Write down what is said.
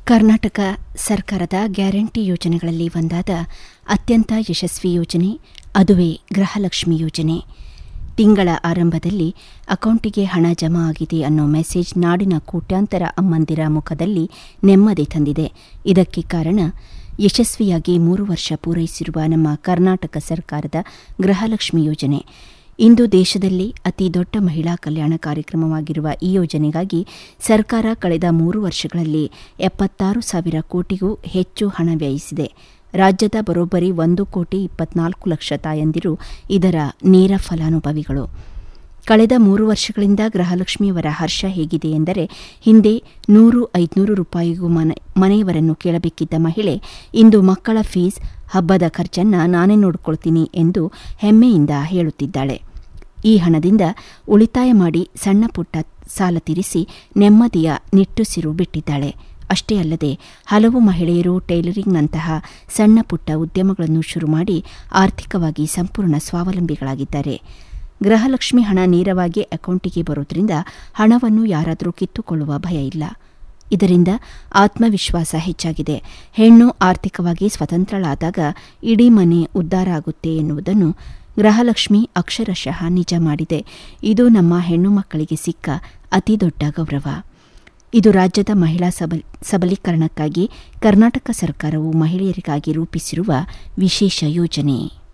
ಕರ್ನಾಟಕ ಸರ್ಕಾರದ ಗ್ಯಾರಂಟಿ ಯೋಜನೆಗಳಲ್ಲಿ ಒಂದಾದ ಅತ್ಯಂತ ಯಶಸ್ವಿ ಯೋಜನೆ ಅದುವೇ ಗೃಹಲಕ್ಷ್ಮಿ ಯೋಜನೆ ತಿಂಗಳ ಆರಂಭದಲ್ಲಿ ಅಕೌಂಟಿಗೆ ಹಣ ಜಮಾ ಆಗಿದೆ ಅನ್ನೋ ಮೆಸೇಜ್ ನಾಡಿನ ಕೋಟ್ಯಾಂತರ ಅಮ್ಮಂದಿರ ಮುಖದಲ್ಲಿ ನೆಮ್ಮದಿ ತಂದಿದೆ ಇದಕ್ಕೆ ಕಾರಣ ಯಶಸ್ವಿಯಾಗಿ ಮೂರು ವರ್ಷ ಪೂರೈಸಿರುವ ನಮ್ಮ ಕರ್ನಾಟಕ ಸರ್ಕಾರದ ಗೃಹಲಕ್ಷ್ಮಿ ಯೋಜನೆ ಇಂದು ದೇಶದಲ್ಲಿ ಅತಿ ದೊಡ್ಡ ಮಹಿಳಾ ಕಲ್ಯಾಣ ಕಾರ್ಯಕ್ರಮವಾಗಿರುವ ಈ ಯೋಜನೆಗಾಗಿ ಸರ್ಕಾರ ಕಳೆದ ಮೂರು ವರ್ಷಗಳಲ್ಲಿ ಎಪ್ಪತ್ತಾರು ಸಾವಿರ ಕೋಟಿಗೂ ಹೆಚ್ಚು ಹಣ ವ್ಯಯಿಸಿದೆ ರಾಜ್ಯದ ಬರೋಬ್ಬರಿ ಒಂದು ಕೋಟಿ ಇಪ್ಪತ್ನಾಲ್ಕು ಲಕ್ಷ ತಾಯಂದಿರು ಇದರ ನೇರ ಫಲಾನುಭವಿಗಳು ಕಳೆದ ಮೂರು ವರ್ಷಗಳಿಂದ ಗೃಹಲಕ್ಷ್ಮಿಯವರ ಹರ್ಷ ಹೇಗಿದೆ ಎಂದರೆ ಹಿಂದೆ ನೂರು ಐದುನೂರು ರೂಪಾಯಿಗೂ ಮನೆ ಮನೆಯವರನ್ನು ಕೇಳಬೇಕಿದ್ದ ಮಹಿಳೆ ಇಂದು ಮಕ್ಕಳ ಫೀಸ್ ಹಬ್ಬದ ಖರ್ಚನ್ನ ನಾನೇ ನೋಡಿಕೊಳ್ತೀನಿ ಎಂದು ಹೆಮ್ಮೆಯಿಂದ ಹೇಳುತ್ತಿದ್ದಾಳೆ ಈ ಹಣದಿಂದ ಉಳಿತಾಯ ಮಾಡಿ ಸಣ್ಣ ಪುಟ್ಟ ಸಾಲ ತೀರಿಸಿ ನೆಮ್ಮದಿಯ ನಿಟ್ಟುಸಿರು ಬಿಟ್ಟಿದ್ದಾಳೆ ಅಷ್ಟೇ ಅಲ್ಲದೆ ಹಲವು ಮಹಿಳೆಯರು ಟೈಲರಿಂಗ್ನಂತಹ ಸಣ್ಣ ಪುಟ್ಟ ಉದ್ಯಮಗಳನ್ನು ಶುರು ಮಾಡಿ ಆರ್ಥಿಕವಾಗಿ ಸಂಪೂರ್ಣ ಸ್ವಾವಲಂಬಿಗಳಾಗಿದ್ದಾರೆ ಗೃಹಲಕ್ಷ್ಮಿ ಹಣ ನೇರವಾಗಿ ಅಕೌಂಟಿಗೆ ಬರೋದ್ರಿಂದ ಹಣವನ್ನು ಯಾರಾದರೂ ಕಿತ್ತುಕೊಳ್ಳುವ ಭಯ ಇಲ್ಲ ಇದರಿಂದ ಆತ್ಮವಿಶ್ವಾಸ ಹೆಚ್ಚಾಗಿದೆ ಹೆಣ್ಣು ಆರ್ಥಿಕವಾಗಿ ಸ್ವತಂತ್ರಳಾದಾಗ ಇಡೀ ಮನೆ ಉದ್ಧಾರ ಆಗುತ್ತೆ ಎನ್ನುವುದನ್ನು ಗೃಹಲಕ್ಷ್ಮಿ ಅಕ್ಷರಶಃ ನಿಜ ಮಾಡಿದೆ ಇದು ನಮ್ಮ ಹೆಣ್ಣು ಮಕ್ಕಳಿಗೆ ಸಿಕ್ಕ ಅತಿದೊಡ್ಡ ಗೌರವ ಇದು ರಾಜ್ಯದ ಮಹಿಳಾ ಸಬಲ್ ಸಬಲೀಕರಣಕ್ಕಾಗಿ ಕರ್ನಾಟಕ ಸರ್ಕಾರವು ಮಹಿಳೆಯರಿಗಾಗಿ ರೂಪಿಸಿರುವ ವಿಶೇಷ ಯೋಜನೆ